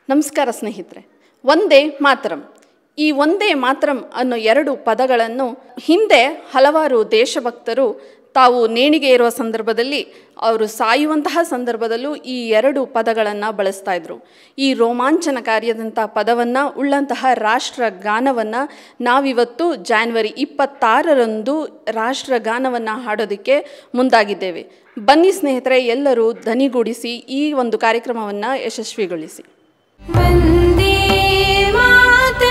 ನಮಸ್ಕಾರ ಸ್ನೇಹಿತರೆ ಒಂದೇ ಮಾತರಂ ಈ ಒಂದೇ ಮಾತರಂ ಅನ್ನೋ ಎರಡು ಪದಗಳನ್ನು ಹಿಂದೆ ಹಲವಾರು ದೇಶಭಕ್ತರು ತಾವು ನೇಣಿಗೆ ಇರುವ ಸಂದರ್ಭದಲ್ಲಿ ಅವರು ಸಾಯುವಂತಹ ಸಂದರ್ಭದಲ್ಲೂ ಈ ಎರಡು ಪದಗಳನ್ನು ಬಳಸ್ತಾ ಇದ್ರು ಈ ರೋಮಾಂಚನಕಾರಿಯಾದಂಥ ಪದವನ್ನು ಉಳ್ಳಂತಹ ರಾಷ್ಟ್ರ ಗಾನವನ್ನು ನಾವಿವತ್ತು ಜಾನ್ವರಿ ಇಪ್ಪತ್ತಾರರಂದು ರಾಷ್ಟ್ರ ಗಾನವನ್ನು ಹಾಡೋದಕ್ಕೆ ಮುಂದಾಗಿದ್ದೇವೆ ಬನ್ನಿ ಸ್ನೇಹಿತರೆ ಎಲ್ಲರೂ ದನಿಗೂಡಿಸಿ ಈ ಒಂದು ಕಾರ್ಯಕ್ರಮವನ್ನು ಯಶಸ್ವಿಗೊಳಿಸಿ वन्दे मातरम्